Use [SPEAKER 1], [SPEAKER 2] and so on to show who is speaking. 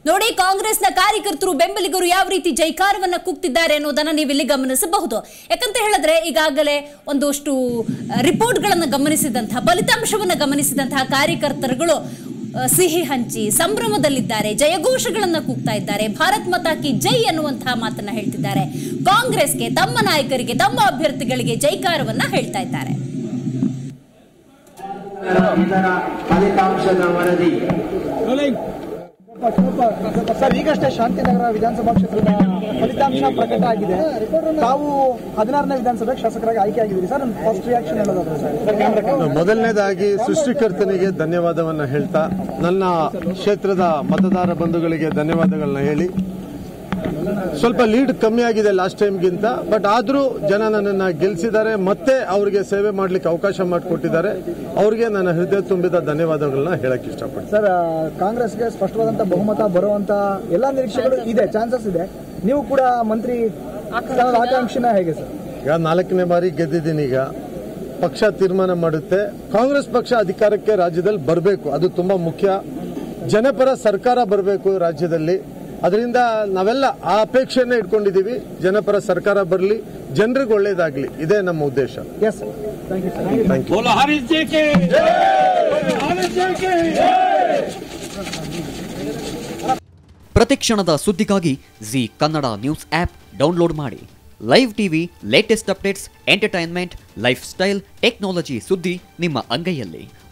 [SPEAKER 1] ನೋಡಿ ಕಾಂಗ್ರೆಸ್ನ ಕಾರ್ಯಕರ್ತರು ಬೆಂಬಲಿಗರು ಯಾವ ರೀತಿ ಜೈಕಾರವನ್ನ ಕೂಗ್ತಿದ್ದಾರೆ ಅನ್ನೋದನ್ನ ನೀವು ಇಲ್ಲಿ ಗಮನಿಸಬಹುದು ಯಾಕಂತ ಹೇಳಿದ್ರೆ ಈಗಾಗಲೇ ಒಂದಷ್ಟು ರಿಪೋರ್ಟ್ಗಳನ್ನು ಗಮನಿಸಿದಂತಹ ಫಲಿತಾಂಶವನ್ನು ಗಮನಿಸಿದಂತಹ ಕಾರ್ಯಕರ್ತರುಗಳು ಆ, ಸಿಹಿ ಹಂಚಿ ಸಂಭ್ರಮದಲ್ಲಿದ್ದಾರೆ ಜಯಘೋಷಗಳನ್ನ ಕೂಗ್ತಾ ಇದ್ದಾರೆ ಭಾರತ್ ಮಾತಾ ಕಿ ಜೈ ಅನ್ನುವಂತಹ ಮಾತನ್ನ ಹೇಳ್ತಿದ್ದಾರೆ ಕಾಂಗ್ರೆಸ್ಗೆ ತಮ್ಮ ನಾಯಕರಿಗೆ ತಮ್ಮ ಅಭ್ಯರ್ಥಿಗಳಿಗೆ ಜೈಕಾರವನ್ನ ಹೇಳ್ತಾ ಇದ್ದಾರೆ
[SPEAKER 2] ಇದರ ಫಲಿತಾಂಶದ ವರದಿ
[SPEAKER 3] ಸರ್ ಈಗಷ್ಟೇ ಶಾಂತಿನಗರ ವಿಧಾನಸಭಾ ಕ್ಷೇತ್ರದ ಫಲಿತಾಂಶ ಪ್ರಕಟ ಆಗಿದೆ ತಾವು ಹದಿನಾರನೇ ವಿಧಾನಸಭೆಗೆ ಶಾಸಕರಾಗಿ ಆಯ್ಕೆ ಆಗಿದ್ದೀರಿ ಸರ್ ಫಸ್ಟ್ ರಿಯಾಕ್ಷನ್ ಹೇಳೋದಾದ್ರೆ ಸರ್
[SPEAKER 4] ಮೊದಲನೇದಾಗಿ ಸೃಷ್ಟಿಕರ್ತನಿಗೆ ಧನ್ಯವಾದವನ್ನ ಹೇಳ್ತಾ ನನ್ನ ಕ್ಷೇತ್ರದ ಮತದಾರ ಬಂಧುಗಳಿಗೆ ಧನ್ಯವಾದಗಳನ್ನ ಹೇಳಿ ಸ್ವಲ್ಪ ಲೀಡ್ ಕಮ್ಮಿ ಆಗಿದೆ ಲಾಸ್ಟ್ ಟೈಮ್ಗಿಂತ ಬಟ್ ಆದರೂ ಜನ ನನ್ನನ್ನು ಗೆಲ್ಲಿಸಿದ್ದಾರೆ ಮತ್ತೆ ಅವರಿಗೆ ಸೇವೆ ಮಾಡಲಿಕ್ಕೆ ಅವಕಾಶ ಮಾಡಿಕೊಟ್ಟಿದ್ದಾರೆ ಅವ್ರಿಗೆ ನನ್ನ ಹೃದಯ ತುಂಬಿದ ಧನ್ಯವಾದಗಳನ್ನ ಹೇಳಕ್ ಇಷ್ಟಪಡ್ತೀನಿ
[SPEAKER 3] ಸರ್ ಆ, ಕಾಂಗ್ರೆಸ್ಗೆ ಸ್ಪಷ್ಟವಾದಂತ ಬಹುಮತ ಬರುವಂತ ಎಲ್ಲಾ ನಿರೀಕ್ಷೆಗಳು ಇದೆ ಚಾನ್ಸಸ್ ಇದೆ ನೀವು ಕೂಡ ಮಂತ್ರಿ ಸ್ಥಾನದ ಆಕಾಂಕ್ಷಿನ ಹೇಗೆ ಸರ್
[SPEAKER 4] ಈಗ ನಾಲ್ಕನೇ ಬಾರಿ ಗೆದ್ದಿದ್ದೀನಿ ಈಗ ಪಕ್ಷ ತೀರ್ಮಾನ ಮಾಡುತ್ತೆ ಕಾಂಗ್ರೆಸ್ ಪಕ್ಷ ಅಧಿಕಾರಕ್ಕೆ ರಾಜ್ಯದಲ್ಲಿ ಬರಬೇಕು ಅದು ತುಂಬಾ ಮುಖ್ಯ ಜನಪರ ಸರ್ಕಾರ ಬರಬೇಕು ರಾಜ್ಯದಲ್ಲಿ ಅದರಿಂದ ನಾವೆಲ್ಲ ಆ ಅಪೇಕ್ಷೆಯನ್ನೇ ಇಟ್ಕೊಂಡಿದ್ದೀವಿ ಜನಪರ ಸರ್ಕಾರ ಬರಲಿ ಜನರಿಗೆ ಒಳ್ಳೇದಾಗ್ಲಿ ಇದೇ ನಮ್ಮ ಉದ್ದೇಶ
[SPEAKER 3] yes thank you sir
[SPEAKER 4] thank you
[SPEAKER 5] बोलो हरीश जी की हरीश जी की
[SPEAKER 6] ಪ್ರತಿಕ್ಷಣದ ಸುದ್ದಿಗಾಗಿ Zee Kannada news app download ಮಾಡಿ live TV latest updates entertainment lifestyle technology ಸುದ್ದಿ ನಿಮ್ಮ ಅಂಗೈಯಲ್ಲಿ